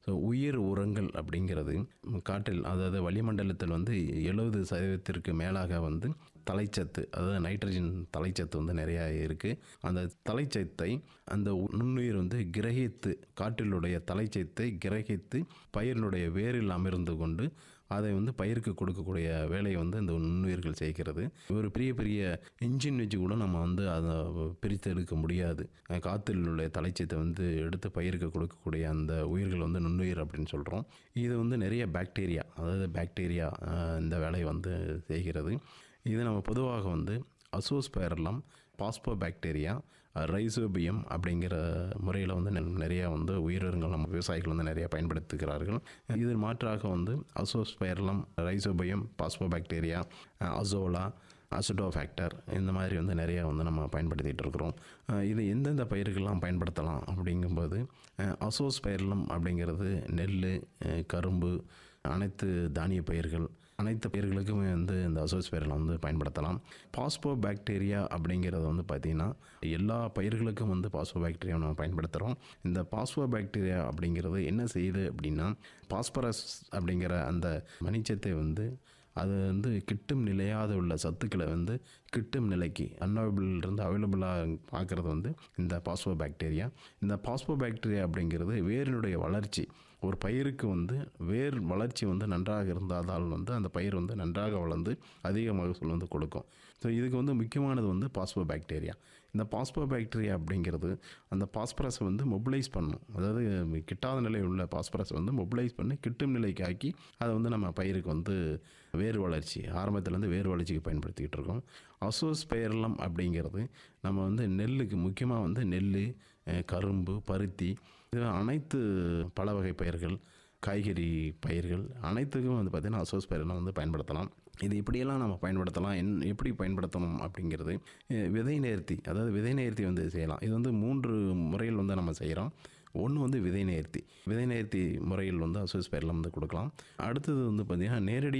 so உயிர் உரங்கள் அப்படிங்கிறது காற்றில் அதாவது வளிமண்டலத்தில் வந்து எழுபது சதவீதத்திற்கு மேலாக வந்து தலைச்சத்து அதாவது நைட்ரஜன் தலைச்சத்து வந்து நிறையா இருக்குது அந்த தலைச்சத்தை அந்த நுண்ணுயிர் வந்து கிரகித்து காற்றிலுடைய தலைச்சத்தை கிரகித்து பயிரினுடைய வேரில் அமர்ந்து கொண்டு அதை வந்து பயிருக்கு கொடுக்கக்கூடிய வேலையை வந்து இந்த நுண்ணுயிர்கள் செய்கிறது ஒரு பெரிய பெரிய இன்ஜின் வச்சு கூட நம்ம வந்து அதை பிரித்து எடுக்க முடியாது காற்றில் உள்ள தலைச்சத்தை வந்து எடுத்து பயிருக்கு கொடுக்கக்கூடிய அந்த உயிர்கள் வந்து நுண்ணுயிர் அப்படின்னு சொல்கிறோம் இது வந்து நிறைய பாக்டீரியா அதாவது பாக்டீரியா அஹ், இந்த வேலையை வந்து செய்கிறது இது நம்ம பொதுவாக வந்து அசோஸ்பைரலம் பாஸ்போ பாக்டீரியா ரைசோபியம் அப்படிங்கிற முறையில் வந்து நெ- நிறைய வந்து உயிரினங்கள் நம்ம விவசாயிகள் வந்து நிறைய பயன்படுத்துகிறார்கள் இது மாற்றாக வந்து azospirillum rhizobium phosphobacteria azolla acetobacter இந்த மாதிரி வந்து நிறைய வந்து நம்ம பயன்படுத்திகிட்டு இருக்கிறோம் அஹ் இது எந்தெந்த பயிர்கள்லாம் பயன்படுத்தலாம் அப்படிங்கும்போது அசோஸ்பைரலம் அப்படிங்கிறது நெல் அஹ் கரும்பு அனைத்து தானிய பயிர்கள் அனைத்து பயிர்களுக்குமே வந்து இந்த அசோஸ்பைரலம் வந்து பயன்படுத்தலாம் பாஸ்போ பாக்டீரியா அப்படிங்கிறது வந்து பார்த்திங்கன்னா எல்லா பயிர்களுக்கும் வந்து பாஸ்போ பாக்டீரியா நம்ம பயன்படுத்துகிறோம் இந்த பாஸ்போ பாக்டீரியா அப்படிங்கிறது என்ன செய்யுது அப்படின்னா பாஸ்பரஸ் அப்படிங்கிற அந்த மணிச்சத்தை வந்து அது வந்து கிட்டும் நிலையாத உள்ள சத்துக்களை வந்து கிட்டும் நிலைக்கு அன்அவைபிள் இருந்து அவைலபிளாக பார்க்குறது வந்து இந்த பாஸ்போ பாக்டீரியா இந்த பாஸ்போ பாக்டீரியா அப்படிங்கிறது வேரினுடைய வளர்ச்சி ஒரு பயிருக்கு வந்து வேர் வளர்ச்சி வந்து நன்றாக இருந்தால் வந்து அந்த பயிர் வந்து நன்றாக வளர்ந்து அதிக மகசூல் வந்து கொடுக்கும் ஸோ இதுக்கு வந்து முக்கியமானது வந்து பாஸ்போ பாக்டீரியா இந்த பாஸ்போ பாக்டீரியா அப்படிங்கிறது அந்த பாஸ்பரஸை வந்து மொபிலைஸ் பண்ணும் அதாவது கிட்டாத நிலையில் உள்ள பாஸ்பரஸை வந்து மொபிலைஸ் பண்ணி கிட்டும் நிலைக்கு ஆக்கி அதை வந்து நம்ம பயிருக்கு வந்து வேர் வளர்ச்சி ஆரம்பத்துலேருந்து வேர் வளர்ச்சிக்கு பயன்படுத்திக்கிட்டு இருக்கோம் அசோஸ்பெயர்லம் அப்படிங்கிறது நம்ம வந்து நெல்லுக்கு முக்கியமாக வந்து நெல் அஹ், கரும்பு பருத்தி இது அனைத்து பல வகை பயிர்கள் காய்கறி பயிர்கள் அனைத்துக்கும் வந்து பார்த்திங்கன்னா அசோஸ் பயிரெல்லாம் வந்து பயன்படுத்தலாம் இது இப்படியெல்லாம் நம்ம பயன்படுத்தலாம் என் எப்படி பயன்படுத்தணும் அப்படிங்கிறது அஹ், விதை நேர்த்தி அதாவது விதை நேர்த்தி வந்து செய்யலாம் இது வந்து மூன்று முறையில் வந்து நம்ம செய்கிறோம் ஒன்று வந்து விதை நேர்த்தி விதை நேர்த்தி முறையில் வந்து அசோஸ் பயிரெல்லாம் வந்து கொடுக்கலாம் அடுத்தது வந்து பார்த்திங்கன்னா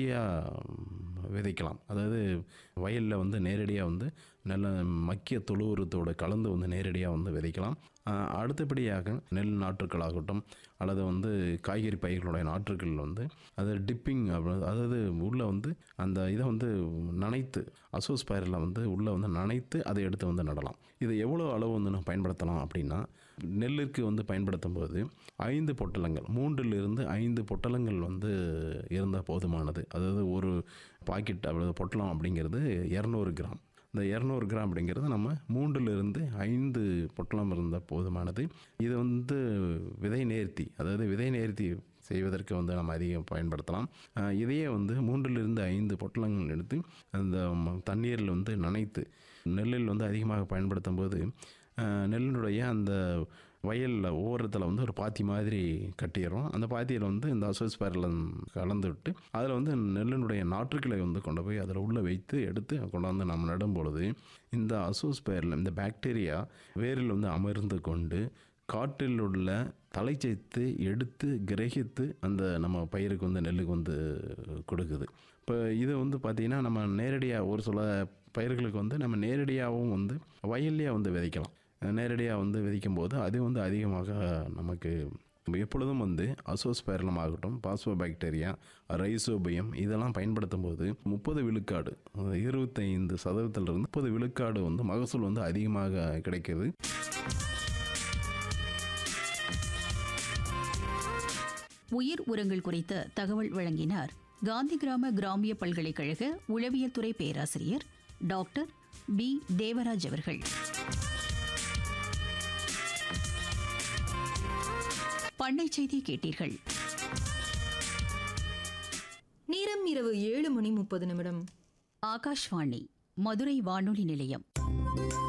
நேரடியாக விதைக்கலாம் அதாவது வயலில் வந்து நேரடியாக வந்து நல்ல மக்கிய தொழு உரத்தோட கலந்து வந்து நேரடியாக வந்து விதைக்கலாம் ஆஹ் அடுத்தபடியாக நெல் நாற்றுக்களாகட்டும் அல்லது வந்து காய்கறி பயிர்களுடைய நாற்றுக்கள் வந்து அது டிப்பிங் அதாவது உள்ளே வந்து அந்த இதை வந்து நனைத்து அசோஸ் பயிரில் வந்து உள்ளே வந்து நனைத்து அதை எடுத்து வந்து நடலாம் இது எவ்வளோ அளவு வந்து நம்ம பயன்படுத்தலாம் அப்படின்னா நெல்லுக்கு வந்து பயன்படுத்தும் போது ஐந்து பொட்டலங்கள் மூன்றிலிருந்து ஐந்து பொட்டலங்கள் வந்து இருந்தால் போதுமானது அதாவது ஒரு பாக்கெட் அவ்வளவு பொட்டலம் அப்படிங்கிறது இரநூறு கிராம் இந்த இரநூறு கிராம் அப்படிங்கிறது நம்ம மூன்றிலிருந்து ஐந்து பொட்டலம் இருந்தால் போதுமானது இது வந்து விதை நேர்த்தி அதாவது விதை நேர்த்தி செய்வதற்கு வந்து நம்ம அதிகம் பயன்படுத்தலாம் அஹ் இதையே வந்து மூன்றிலிருந்து ஐந்து பொட்டலங்கள் எடுத்து அந்த ம- தண்ணீரில் வந்து நனைத்து நெல்லில் வந்து அதிகமாக பயன்படுத்தும் போது அஹ் நெல்லினுடைய அந்த வயலில் ஓரத்தில் வந்து ஒரு பாத்தி மாதிரி கட்டிடுறோம் அந்த பாத்தியில் வந்து இந்த அசோஸ்பேரலம் கலந்து விட்டு அதில் வந்து நெல்லினுடைய நாற்றுக்களை வந்து கொண்டு போய் அதில் உள்ளே வைத்து எடுத்து கொண்டாந்து நம்ம நடும் பொழுது இந்த அசோஸ்பேரலம் இந்த பாக்டீரியா வேரில் வந்து அமர்ந்து கொண்டு காற்றில் உள்ள தலைச்சத்து எடுத்து கிரகித்து அந்த நம்ம பயிருக்கு வந்து நெல்லுக்கு வந்து கொடுக்குது இப்போ இது வந்து பார்த்திங்கன்னா நம்ம நேரடியாக ஒரு சில பயிர்களுக்கு வந்து நம்ம நேரடியாகவும் வந்து வயல்லையே வந்து விதைக்கலாம் நேரடியாக வந்து விதைக்கும் போது அது வந்து அதிகமாக நமக்கு எப்பொழுதும் வந்து அசோஸ்பைரலம் ஆகட்டும் பாஸ்போ பாக்டீரியா ரைசோபியம் இதெல்லாம் பயன்படுத்தும் போது முப்பது விழுக்காடு இருபத்தைந்து சதவீதத்திலிருந்து முப்பது விழுக்காடு வந்து மகசூல் வந்து அதிகமாக கிடைக்கிறது உயிர் உரங்கள் குறித்த தகவல் வழங்கினார் காந்தி கிராம கிராமிய பல்கலைக்கழக உளவியல் துறை பேராசிரியர் டாக்டர் பி தேவராஜ் அவர்கள் பண்ணை செய்தி கேட்டீர்கள் நேரம் இரவு ஏழு மணி முப்பது நிமிடம் ஆகாஷ்வாணி மதுரை வானொலி நிலையம்